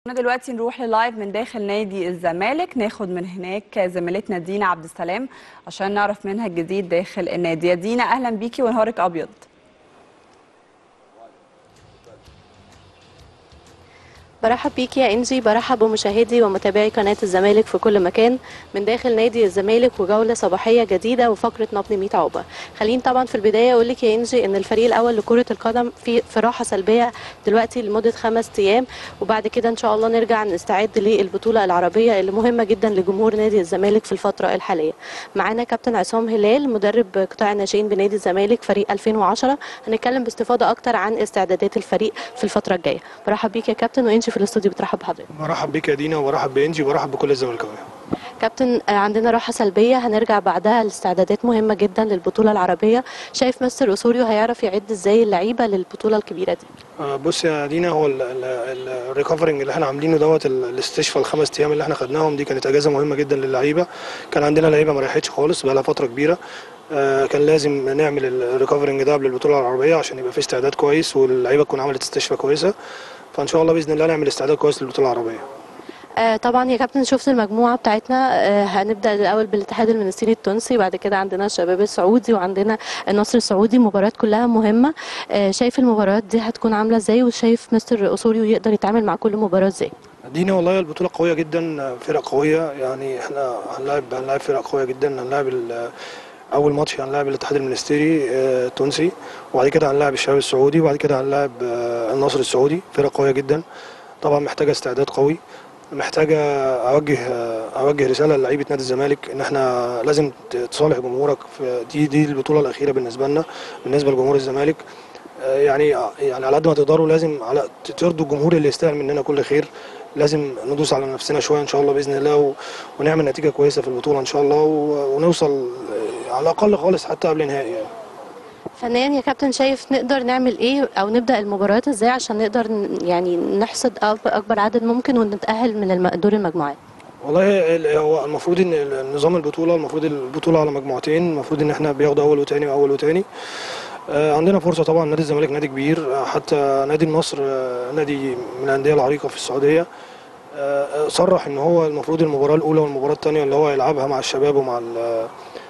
دلوقتي نروح للايف من داخل نادي الزمالك ناخد من هناك زميلتنا دينا عبد السلام عشان نعرف منها الجديد داخل النادي يا دينا اهلا بيكي ونهارك ابيض برحب بيك يا انجي برحب بمشاهدي ومتابعي قناه الزمالك في كل مكان من داخل نادي الزمالك وجوله صباحيه جديده وفقره نبض 100 عقبه خليني طبعا في البدايه اقول لك يا انجي ان الفريق الاول لكره القدم في في راحه سلبيه دلوقتي لمده خمس ايام وبعد كده ان شاء الله نرجع نستعد للبطوله العربيه اللي مهمه جدا لجمهور نادي الزمالك في الفتره الحاليه معانا كابتن عصام هلال مدرب قطاع الناشئين بنادي الزمالك فريق 2010 هنتكلم باستفاضه اكتر عن استعدادات الفريق في الفتره الجايه برحب بيك يا كابتن وانجي في الاستوديو بترحب بحضرتك برحب بيك يا دينا وبرحب بانجي وبرحب بكل الزملكاويه كابتن آه، عندنا راحه سلبيه هنرجع بعدها لاستعدادات مهمه جدا للبطوله العربيه شايف مستر اسوريو هيعرف يعد ازاي اللعيبه للبطوله الكبيره دي آه، بص يا دينا هو الريكفرنج اللي احنا عاملينه دوت ال- الاستشفاء الخمس ايام اللي احنا خدناهم دي كانت اجازه مهمه جدا للعيبه كان عندنا لعيبه ما ريحتش خالص بقى لها فتره كبيره آه، كان لازم نعمل الريكفرنج ده قبل البطوله العربيه عشان يبقى في استعداد كويس واللعيبه تكون عملت استشفاء كويسه فان شاء الله باذن الله نعمل استعداد كويس للبطوله العربيه آه طبعا يا كابتن شفت المجموعه بتاعتنا آه هنبدا الاول بالاتحاد المنستيري التونسي بعد كده عندنا الشباب السعودي وعندنا النصر السعودي مباريات كلها مهمه آه شايف المباريات دي هتكون عامله ازاي وشايف مستر اسوريو يقدر يتعامل مع كل مباراه ازاي دينا والله البطولة قوية جدا فرق قوية يعني احنا هنلاعب هنلاعب فرق قوية جدا هنلاعب ال- أول ماتش هنلاعب الاتحاد المنستيري آه، التونسي وبعد كده هنلاعب الشباب السعودي وبعد كده هنلاعب آه، النصر السعودي فرق قوية جدا طبعا محتاجة استعداد قوي محتاجة أوجه آه، أوجه رسالة للعيبة نادي الزمالك إن احنا لازم ت- تصالح جمهورك في دي دي البطولة الأخيرة بالنسبة لنا بالنسبة لجمهور الزمالك آه، يعني يعني على قد ما تقدروا لازم على ترضوا الجمهور اللي يستاهل مننا كل خير لازم ندوس على نفسنا شويه ان شاء الله باذن الله و... ونعمل نتيجه كويسه في البطوله ان شاء الله و... ونوصل آه، على الاقل خالص حتى قبل نهائي يعني. فنيا يا كابتن شايف نقدر نعمل ايه او نبدا المباريات ازاي عشان نقدر ن- يعني نحصد أكبر- اكبر عدد ممكن ونتاهل من الم- دور المجموعات والله ال- هو المفروض ان ال- نظام البطوله المفروض البطوله على مجموعتين المفروض ان احنا بياخدوا اول وتاني واول وتاني آه، عندنا فرصه طبعا نادي الزمالك نادي كبير آه، حتى نادي النصر آه، نادي من الانديه العريقه في السعوديه آه، آه، صرح ان هو المفروض المباراه الاولى والمباراه الثانيه اللي هو هيلعبها مع الشباب ومع ال-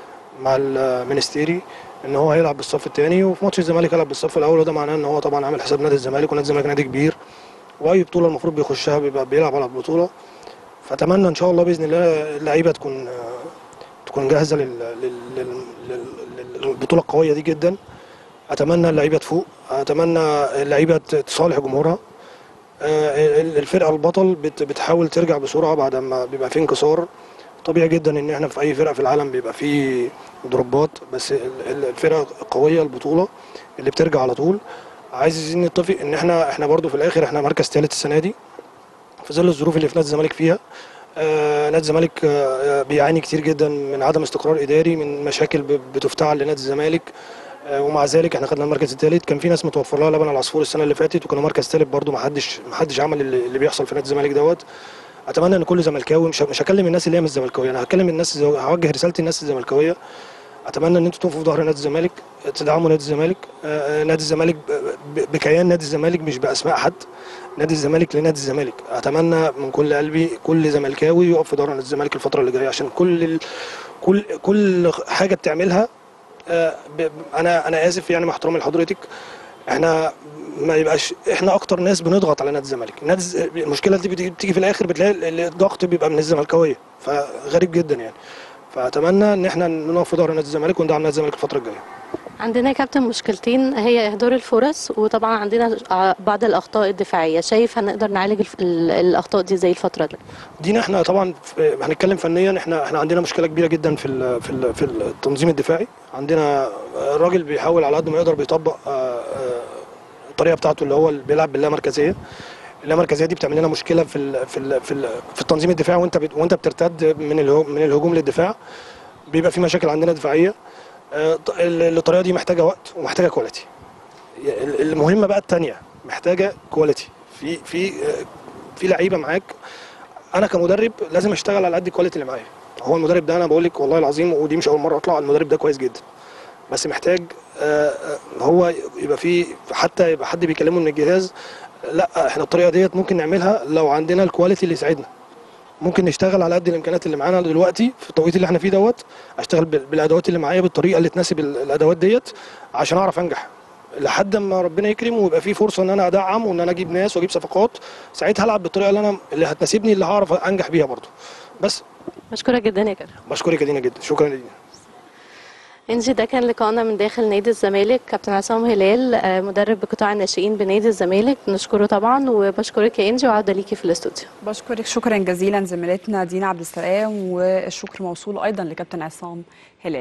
مع المنستيري ان هو هيلعب بالصف الثاني وفي ماتش الزمالك هيلعب بالصف الاول وده معناه ان هو طبعا عامل حساب نادي الزمالك ونادي الزمالك نادي كبير واي بطوله المفروض بيخشها بيبقى بيلعب على البطوله فاتمنى ان شاء الله باذن الله اللعيبه تكون تكون جاهزه لل- لل- لل- لل- للبطوله القويه دي جدا اتمنى اللعيبه تفوق اتمنى اللعيبه ت- تصالح جمهورها آه، ال- الفرقه البطل بت- بتحاول ترجع بسرعه بعد ما بيبقى في انكسار طبيعي جدا ان احنا في اي فرقه في العالم بيبقى في دروبات بس ال- ال- الفرقه القويه البطوله اللي بترجع على طول عايزين نتفق ان احنا احنا برضو في الاخر احنا مركز ثالث السنه دي في ظل الظروف اللي في نادي الزمالك فيها آه، نادي الزمالك آه، بيعاني كتير جدا من عدم استقرار اداري من مشاكل ب- بتفتعل لنادي الزمالك آه، ومع ذلك احنا خدنا المركز الثالث كان في ناس متوفر لها لبن العصفور السنه اللي فاتت وكانوا مركز ثالث برضو ما حدش ما حدش عمل اللي اللي بيحصل في نادي الزمالك دوت اتمنى ان كل زملكاوي مش مش هكلم الناس اللي هي مش زملكاويه انا هكلم الناس الزو- هوجه رسالتي للناس الزملكاويه اتمنى ان انتوا تقفوا في ظهر نادي الزمالك تدعموا نادي الزمالك آه، آه، نادي الزمالك ب- ب- بكيان نادي الزمالك مش باسماء حد نادي الزمالك لنادي الزمالك اتمنى من كل قلبي كل زملكاوي يقف في ظهر نادي الزمالك الفتره اللي جايه عشان كل ال... كل كل حاجه بتعملها آه، ب... ب- انا انا اسف يعني مع احترامي لحضرتك احنا ما يبقاش احنا اكتر ناس بنضغط على نادي الزمالك نادي الز- المشكله دي بتيجي بتيجي في الاخر بتلاقي ال- الضغط بيبقى من الزملكاويه فغريب جدا يعني فاتمنى ان احنا نقف في ظهر نادي الزمالك وندعم نادي الزمالك الفتره الجايه عندنا يا كابتن مشكلتين هي اهدار الفرص وطبعا عندنا ع- بعض الاخطاء الدفاعيه شايف هنقدر نعالج الف- ال- الاخطاء دي زي الفتره دي دينا احنا طبعا في- هنتكلم فنيا احنا احنا عندنا مشكله كبيره جدا في ال في ال في التنظيم الدفاعي عندنا الراجل بيحاول على قد ما يقدر بيطبق آه، آه، الطريقه بتاعته اللي هو اللي بيلعب باللامركزيه اللامركزيه دي بتعمل لنا مشكله في ال في ال في, ال في التنظيم الدفاعي وانت بت وانت بترتد من الهو- من الهجوم للدفاع بيبقى في مشاكل عندنا دفاعيه آه، ط- ال- الطريقه دي محتاجه وقت ومحتاجه كواليتي ال- المهمه بقى الثانيه محتاجه كواليتي في في آه، في لعيبه معاك انا كمدرب لازم اشتغل على قد الكواليتي اللي معايا هو المدرب ده انا بقول لك والله العظيم ودي مش اول مره اطلع المدرب ده كويس جدا بس محتاج آه، آه، هو يبقى فيه حتى يبقى حد بيكلمه من الجهاز لا احنا الطريقه ديت ممكن نعملها لو عندنا الكواليتي اللي يساعدنا ممكن نشتغل على قد الامكانيات اللي معانا دلوقتي في التوقيت اللي احنا فيه دوت اشتغل بال- بالادوات اللي معايا بالطريقه اللي تناسب ال- الادوات ديت عشان اعرف انجح لحد ما ربنا يكرم ويبقى في فرصه ان انا ادعم وان انا اجيب ناس واجيب صفقات ساعتها العب بالطريقه اللي انا اللي هتناسبني اللي هعرف انجح بيها برضو بس بشكرك جدا يا كابتن بشكرك يا دينا جدا شكرا ليك انجي ده كان لقاءنا من داخل نادي الزمالك كابتن عصام هلال آه، مدرب بقطاع الناشئين بنادي الزمالك نشكره طبعا وبشكرك يا انجي وعوده ليكي في الاستوديو بشكرك شكرا جزيلا زميلتنا دينا عبد السلام والشكر موصول ايضا لكابتن عصام هلال